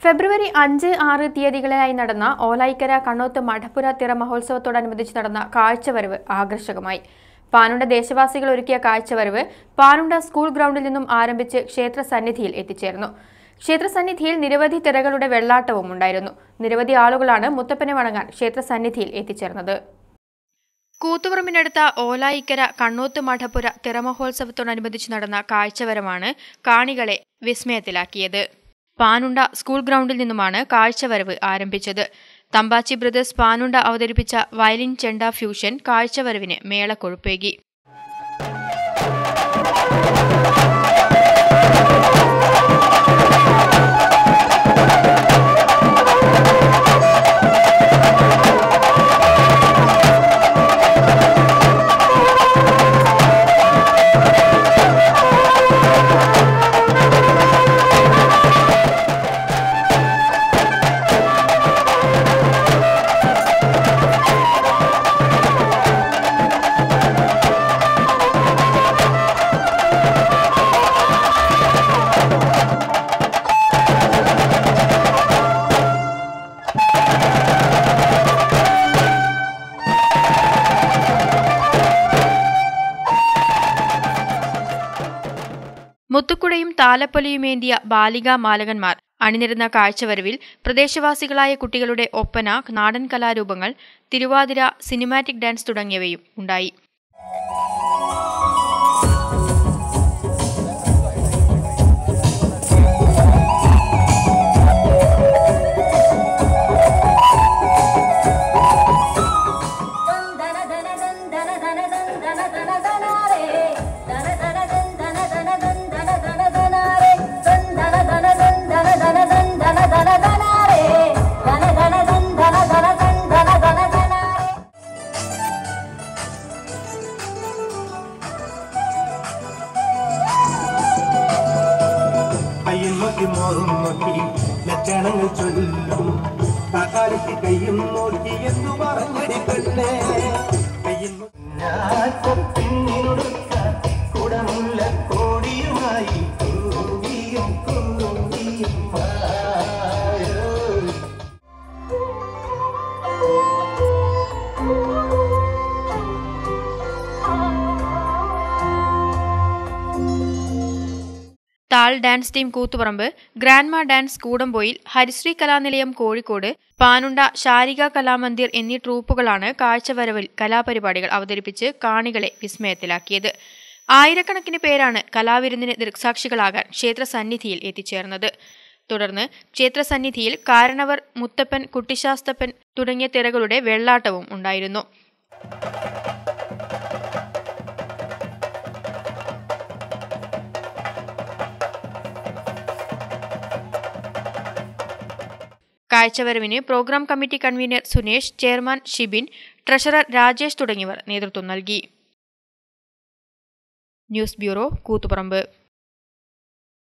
ഫെബ്രുവരി അഞ്ച് ആറ് തീയതികളിലായി നടന്ന ഓലായിക്കര കണ്ണോത്ത് മഠപ്പുര തിറ മഹോത്സവത്തോടനുബന്ധിച്ച് നടന്ന കാഴ്ചവരവ് ആകർഷകമായി പാനുണ്ട ദേശവാസികൾ ഒരുക്കിയ കാഴ്ചവരവ് പാനുണ്ട സ്കൂൾ ഗ്രൗണ്ടിൽ നിന്നും ആരംഭിച്ച് ക്ഷേത്ര സന്നിധിയിൽ എത്തിച്ചേർന്നു ക്ഷേത്ര സന്നിധിയിൽ നിരവധി തിറകളുടെ വെള്ളാട്ടവും ഉണ്ടായിരുന്നു നിരവധി ആളുകളാണ് മുത്തപ്പനെ വണങ്ങാൻ ക്ഷേത്ര സന്നിധിയിൽ എത്തിച്ചേർന്നത് കൂത്തുപറമ്പിനടുത്ത ഓലായിക്കര കണ്ണോത്ത് മഠപ്പുര തിറമഹോത്സവത്തോടനുബന്ധിച്ച് നടന്ന കാഴ്ചവരവാണ് കാണികളെ വിസ്മയത്തിലാക്കിയത് പാനുണ്ട സ്കൂൾ ഗ്രൗണ്ടിൽ നിന്നുമാണ് കാഴ്ചവരവ് ആരംഭിച്ചത് തമ്പാച്ചി ബ്രദേഴ്സ് പാനുണ്ട അവതരിപ്പിച്ച വയലിൻ ചെണ്ട ഫ്യൂഷൻ കാഴ്ചവരവിന് മേളക്കൊഴുപ്പേകി മുത്തുക്കുടയും താലപ്പൊലിയുമേന്തിയ ബാലികാ മാലകന്മാർ അണിനിരുന്ന കാഴ്ചവരവിൽ പ്രദേശവാസികളായ കുട്ടികളുടെ ഒപ്പന നാടൻ കലാരൂപങ്ങൾ തിരുവാതിര സിനിമാറ്റിക് ഡാൻസ് തുടങ്ങിയവയും ഉണ്ടായി കയ്യിൽ നോക്കി മോറും നോക്കി ലക്ഷണങ്ങൾ ചൊല്ലും തക്കാളിക്ക് കയ്യും നോക്കി എന്തു പറഞ്ഞടി പെണ്ണേ കയ്യിൽ നോ- ഞാൻ പിന്നിലൊടുക്ക കുടമുള്ള കോടിയുമായി കൂടിയും കൂടിയും വായോ. Thaal dance team Koothuparamba grandma dance Koodampoyil Harishree Kalanilayam Kozhikode Panunda Sharika Kalamandir എന്നീ ട്രൂപ്പുകളാണ് കാഴ്ചവരവിൽ കലാപരിപാടികൾ അവതരിപ്പിച്ച് കാണികളെ വിസ്മയത്തിലാക്കിയത് ആയിരക്കണക്കിന് പേരാണ് കലാവിരുന്നിന് ദൃക്സാക്ഷികളാകാൻ ക്ഷേത്ര സന്നിധിയിൽ എത്തിച്ചേർന്നത് തുടർന്ന് ക്ഷേത്ര സന്നിധിയിൽ കാരണവർ മുത്തപ്പൻ കുട്ടിശാസ്തപ്പൻ തുടങ്ങിയ തിറകളുടെ വെള്ളാട്ടവും ഉണ്ടായിരുന്നു കാഴ്ചവരവിന് program committee convener Sunesh chairman Shibin treasurer Rajesh തുടങ്ങിയവർ നേതൃത്വം നൽകി ന്യൂസ് ബ്യൂറോ കൂത്തുപറമ്പ്